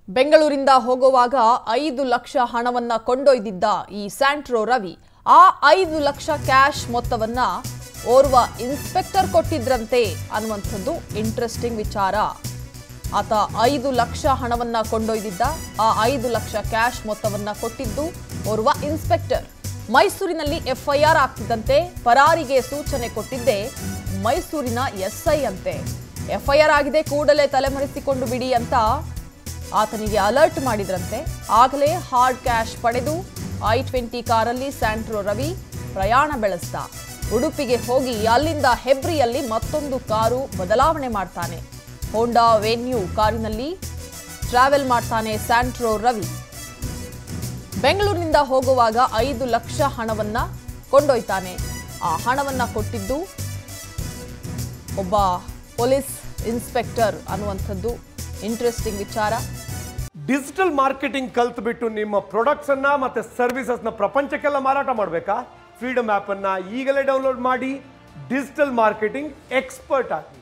ಬೆಂಗಳೂರಿಂದ ಹೋಗುವಾಗ ಐದು ಲಕ್ಷ ಹಣವನ್ನ ಕೊಂಡೊಯ್ದಿದ್ದ ಈ ಸ್ಯಾಂಟ್ರೋ ರವಿ ಆ ಐದು ಲಕ್ಷ ಕ್ಯಾಶ್ ಮೊತ್ತವನ್ನ ಓರ್ವ ಇನ್ಸ್ಪೆಕ್ಟರ್ ಕೊಟ್ಟಿದ್ರಂತೆ ಅನ್ನುವಂಥದ್ದು ಇಂಟ್ರೆಸ್ಟಿಂಗ್ ವಿಚಾರ ಆತ ಐದು ಲಕ್ಷ ಹಣವನ್ನ ಕೊಂಡೊಯ್ದಿದ್ದ ಆ ಐದು ಲಕ್ಷ ಕ್ಯಾಶ್ ಮೊತ್ತವನ್ನ ಕೊಟ್ಟಿದ್ದು ಓರ್ವ ಇನ್ಸ್ಪೆಕ್ಟರ್ ಮೈಸೂರಿನಲ್ಲಿ ಎಫ್ಐಆರ್ ಆಗ್ತಿದ್ದಂತೆ ಪರಾರಿಗೆ ಸೂಚನೆ ಕೊಟ್ಟಿದ್ದೆ ಮೈಸೂರಿನ ಎಸ್ಐ ಅಂತೆ ಎಫ್ಐಆರ್ ಆಗಿದೆ ಕೂಡಲೇ ತಲೆಮರೆಸಿಕೊಂಡು ಬಿಡಿ ಅಂತ ಆತನಿಗೆ ಅಲರ್ಟ್ ಮಾಡಿದ್ರಂತೆ ಆಗಲೇ ಹಾರ್ಡ್ ಕ್ಯಾಶ್ ಪಡೆದು ಐ ಟ್ವೆಂಟಿ ಕಾರಲ್ಲಿ ಸ್ಯಾಂಟ್ರೋ ರವಿ ಪ್ರಯಾಣ ಬೆಳೆಸ್ದ ಉಡುಪಿಗೆ ಹೋಗಿ ಅಲ್ಲಿಂದ ಹೆಬ್ರಿಯಲ್ಲಿ ಮತ್ತೊಂದು ಕಾರು ಬದಲಾವಣೆ ಮಾಡ್ತಾನೆ ಹೋಂಡಾ ವೆನ್ಯೂ ಕಾರಿನಲ್ಲಿ ಟ್ರಾವೆಲ್ ಮಾಡ್ತಾನೆ ಸ್ಯಾಂಟ್ರೋ ರವಿ ಬೆಂಗಳೂರಿನಿಂದ ಹೋಗುವಾಗ ಐದು ಲಕ್ಷ ಹಣವನ್ನ ಕೊಂಡೊಯ್ತಾನೆ ಆ ಹಣವನ್ನ ಕೊಟ್ಟಿದ್ದು ಒಬ್ಬ ಪೊಲೀಸ್ ಇನ್ಸ್ಪೆಕ್ಟರ್ ಅನ್ನುವಂಥದ್ದು ಇಂಟ್ರೆಸ್ಟಿಂಗ್ ವಿಚಾರ ಡಿಜಿಟಲ್ ಮಾರ್ಕೆಟಿಂಗ್ ಕಲ್ತ್ಬಿಟ್ಟು ನಿಮ್ಮ ಪ್ರಾಡಕ್ಟ್ಸ್ ಅನ್ನ ಮತ್ತೆ ಸರ್ವಿಸಸ್ ನ ಪ್ರಪಂಚಕ್ಕೆಲ್ಲ ಮಾರಾಟ ಮಾಡಬೇಕಾ ಫ್ರೀಡಮ್ ಆಪ್ ಅನ್ನ ಈಗಲೇ ಡೌನ್ಲೋಡ್ ಮಾಡಿ ಡಿಜಿಟಲ್ ಮಾರ್ಕೆಟಿಂಗ್ ಎಕ್ಸ್ಪರ್ಟ್ ಆಗಿ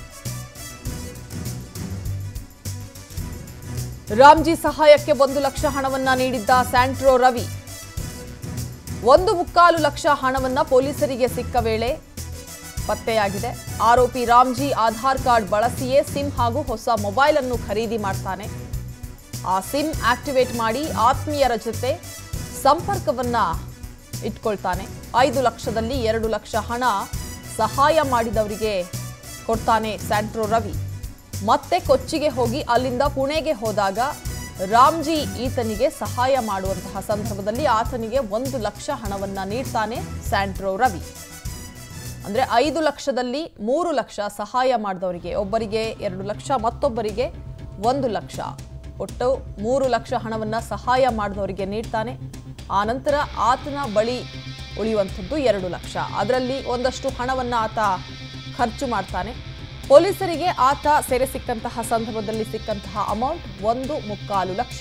ರಾಮ್ಜಿ ಸಹಾಯಕ್ಕೆ ಒಂದು ಲಕ್ಷ ಹಣವನ್ನ ನೀಡಿದ್ದ ಸ್ಯಾಂಟ್ರೋ ರವಿ ಒಂದು ಮುಕ್ಕಾಲು ಲಕ್ಷ ಹಣವನ್ನ ಪೊಲೀಸರಿಗೆ ಸಿಕ್ಕ ವೇಳೆ ಪತ್ತೆಯಾಗಿದೆ ಆರೋಪಿ ರಾಮ್ಜಿ ಆಧಾರ್ ಕಾರ್ಡ್ ಬಳಸಿಯೇ ಸಿಮ್ ಹಾಗೂ ಹೊಸ ಮೊಬೈಲ್ ಅನ್ನು ಖರೀದಿ ಮಾಡ್ತಾನೆ ಆ ಸಿಮ್ ಆಕ್ಟಿವೇಟ್ ಮಾಡಿ ಆತ್ಮೀಯರ ಜೊತೆ ಸಂಪರ್ಕವನ್ನ ಇಟ್ಕೊಳ್ತಾನೆ ಐದು ಲಕ್ಷದಲ್ಲಿ ಎರಡು ಲಕ್ಷ ಹಣ ಸಹಾಯ ಮಾಡಿದವರಿಗೆ ಕೊಡ್ತಾನೆ ಸ್ಯಾಂಟ್ರೋ ರವಿ ಮತ್ತೆ ಕೊಚ್ಚಿಗೆ ಹೋಗಿ ಅಲ್ಲಿಂದ ಪುಣೆಗೆ ಹೋದಾಗ ರಾಮ್ಜಿ ಈತನಿಗೆ ಸಹಾಯ ಮಾಡುವಂತಹ ಸಂದರ್ಭದಲ್ಲಿ ಆತನಿಗೆ ಒಂದು ಲಕ್ಷ ಹಣವನ್ನ ನೀಡ್ತಾನೆ ಸ್ಯಾಂಟ್ರೋ ರವಿ ಅಂದ್ರೆ ಐದು ಲಕ್ಷದಲ್ಲಿ ಮೂರು ಲಕ್ಷ ಸಹಾಯ ಮಾಡಿದವರಿಗೆ ಒಬ್ಬರಿಗೆ ಎರಡು ಲಕ್ಷ ಮತ್ತೊಬ್ಬರಿಗೆ ಒಂದು ಲಕ್ಷ ಒಟ್ಟು ಮೂರು ಲಕ್ಷ ಹಣವನ್ನ ಸಹಾಯ ಮಾಡಿದವರಿಗೆ ನೀಡ್ತಾನೆ ಆ ನಂತರ ಆತನ ಬಳಿ ಉಳಿಯುವಂಥದ್ದು ಎರಡು ಲಕ್ಷ ಅದರಲ್ಲಿ ಒಂದಷ್ಟು ಹಣವನ್ನ ಆತ ಖರ್ಚು ಮಾಡ್ತಾನೆ ಪೊಲೀಸರಿಗೆ ಆತ ಸೆರೆ ಸಿಕ್ಕಂತಹ ಸಂದರ್ಭದಲ್ಲಿ ಸಿಕ್ಕಂತಹ ಅಮೌಂಟ್ ಒಂದು ಮುಕ್ಕಾಲು ಲಕ್ಷ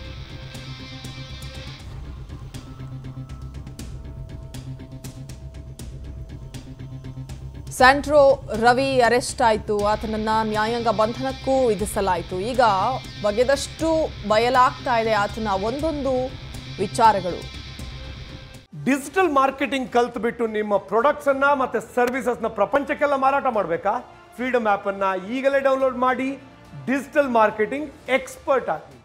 ಸ್ಯಾಂಟ್ರೋ ರವಿ ಅರೆಸ್ಟ್ ಆಯಿತು ಆತನನ್ನ ನ್ಯಾಯಾಂಗ ಬಂಧನಕ್ಕೂ ವಿಧಿಸಲಾಯಿತು ಈಗ ಬಗೆದಷ್ಟು ಬಯಲಾಗ್ತಾ ಇದೆ ಆತನ ಒಂದೊಂದು ವಿಚಾರಗಳು ಡಿಜಿಟಲ್ ಮಾರ್ಕೆಟಿಂಗ್ ಕಲ್ತ್ಬಿಟ್ಟು ನಿಮ್ಮ ಪ್ರಾಡಕ್ಟ್ಸ್ ಅನ್ನ ಮತ್ತೆ ಸರ್ವಿಸಸ್ ನ ಪ್ರಪಂಚಕ್ಕೆಲ್ಲ ಮಾರಾಟ ಮಾಡಬೇಕಾ ಫ್ರೀಡಮ್ ಆಪ್ ಅನ್ನ ಈಗಲೇ ಡೌನ್ಲೋಡ್ ಮಾಡಿ ಡಿಜಿಟಲ್ ಮಾರ್ಕೆಟಿಂಗ್ ಎಕ್ಸ್ಪರ್ಟ್ ಆಗಿ